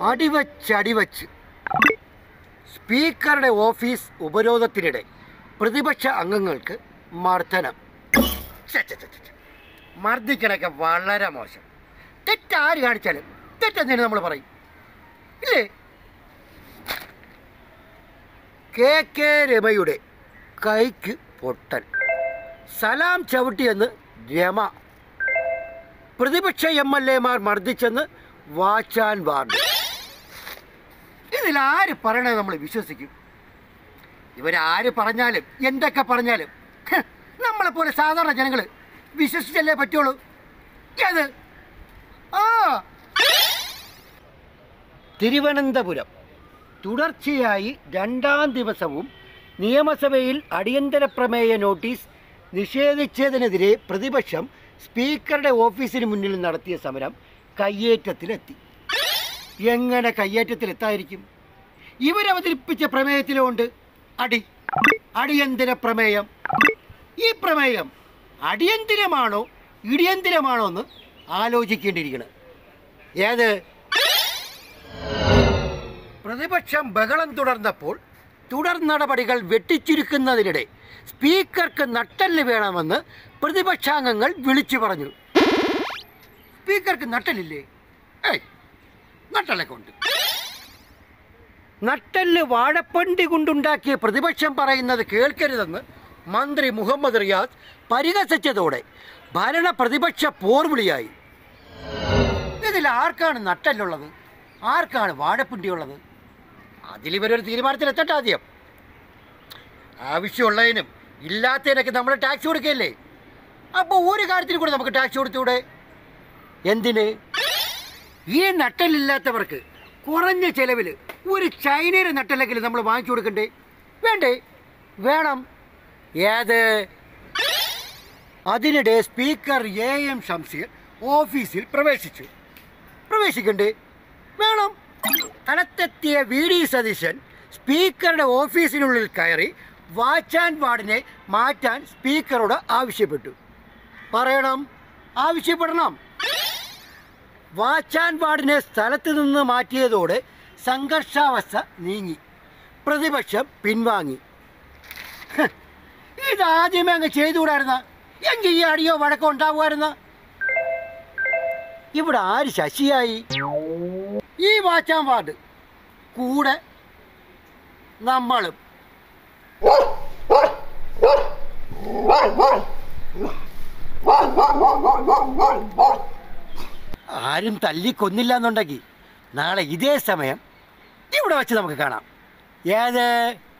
അടിവച്ചടിവച്ച് സ്പീക്കറുടെ ഓഫീസ് ഉപരോധത്തിനിടെ പ്രതിപക്ഷ അംഗങ്ങൾക്ക് മർദ്ദനം ഛെ, ഛെ, ഛെ, ഛെ, ഛെ. മർദ്ദിക്കണൊക്കെ വളരെ മോശം തെറ്റാര് കാണിച്ചാലും തെറ്റെന്തിനു നമ്മൾ പറയും ഇല്ലേ കെ കെ രമയുടെ കൈക്ക് പൊട്ടൽ സലാം ചവിട്ടിയെന്ന് രമ പ്രതിപക്ഷ എം എൽ എമാർ മർദ്ദിച്ചെന്ന് വാച്ചാൻ വാർഡ് ഇതിൽ ആര് പറയണത് നമ്മൾ വിശ്വസിക്കും ഇവരാര് പറഞ്ഞാലും എന്തൊക്കെ പറഞ്ഞാലും ഹ്, നമ്മളെപ്പോലെ സാധാരണ ജനങ്ങൾ വിശ്വസിച്ചല്ലേ പറ്റുള്ളൂ ഏത് ആ തിരുവനന്തപുരം തുടർച്ചയായി രണ്ടാം ദിവസവും നിയമസഭയിൽ അടിയന്തര പ്രമേയ നോട്ടീസ് നിഷേധിച്ചതിനെതിരെ പ്രതിപക്ഷം സ്പീക്കറുടെ ഓഫീസിന് മുന്നിൽ നടത്തിയ സമരം കയ്യേറ്റത്തിലെത്തി എങ്ങനെ കയ്യേറ്റത്തിലെത്തായിരിക്കും ഇവരവതരിപ്പിച്ച പ്രമേയത്തിലുണ്ട് അടി അടിയന്തര പ്രമേയം ഈ പ്രമേയം അടിയന്തിരമാണോ ഇടിയന്തിരമാണോ എന്ന് ആലോചിക്കേണ്ടിയിരിക്കണം ഏത് പ്രതിപക്ഷം ബഹളം തുടർന്നപ്പോൾ തുടർ നടപടികൾ വെട്ടിച്ചുരുക്കുന്നതിനിടെ സ്പീക്കർക്ക് നട്ടല് വേണമെന്ന് പ്രതിപക്ഷാംഗങ്ങൾ വിളിച്ചു പറഞ്ഞു സ്പീക്കർക്ക് നട്ടലില്ലേ ഏയ് നട്ടലൊക്കെ ഉണ്ട് നട്ടല് വാഴപ്പണ്ടി കൊണ്ടുണ്ടാക്കിയ പ്രതിപക്ഷം പറയുന്നത് കേൾക്കരുതെന്ന് മന്ത്രി മുഹമ്മദ് റിയാസ് പരിഹസിച്ചതോടെ ഭരണ പ്രതിപക്ഷ പോർവിളിയായി ഇതിൽ ആർക്കാണ് നട്ടല്ലുള്ളത് ആർക്കാണ് വാഴപ്പിണ്ടിയുള്ളത് അതിലിവരൊരു തീരുമാനത്തിലെത്തട്ടെ ആദ്യം ആവശ്യമുള്ളതിനും ഇല്ലാത്തതിനൊക്കെ നമ്മൾ ടാക്സ് കൊടുക്കുകയല്ലേ അപ്പോൾ ഒരു കാര്യത്തിന് കൂടെ നമുക്ക് ടാക്സ് കൊടുത്തൂടെ എന്തിന് ഈ നട്ടലില്ലാത്തവർക്ക് കുറഞ്ഞ ചെലവിൽ ഒരു ചൈനയുടെ നട്ടലെങ്കിലും നമ്മൾ വാങ്ങിച്ചു കൊടുക്കണ്ടേ വേണ്ടേ വേണം ഏത് അതിനിടെ സ്പീക്കർ എ എം ഷംസീർ ഓഫീസിൽ പ്രവേശിച്ചു പ്രവേശിക്കണ്ടേ വേണം സ്ഥലത്തെത്തിയ വി ഡി സതീശൻ സ്പീക്കറുടെ ഓഫീസിനുള്ളിൽ കയറി വാച്ച് ആൻഡ് വാർഡിനെ മാറ്റാൻ സ്പീക്കറോട് ആവശ്യപ്പെട്ടു പറയണം ആവശ്യപ്പെടണം വാച്ച് ആൻഡ് വാർഡിനെ സ്ഥലത്ത് നിന്ന് മാറ്റിയതോടെ സംഘർഷാവസ്ഥ നീങ്ങി പ്രതിപക്ഷം പിൻവാങ്ങി ഹ്, ഇതാദ്യമേ അങ്ങ് ചെയ്തുകൂടായിരുന്ന എങ്കിൽ ഈ അടിയോ വഴക്കോ ഉണ്ടാവുമായിരുന്ന ഇവിടെ ആര് ശശിയായി ഈ വാച്ച് ആൻഡ് വാർഡ് കൂടെ നമ്മളും ആരും തല്ലിക്കൊന്നില്ല എന്നുണ്ടെങ്കിൽ നാളെ ഇതേ സമയം ഇവിടെ വെച്ച് നമുക്ക് കാണാം ഏത്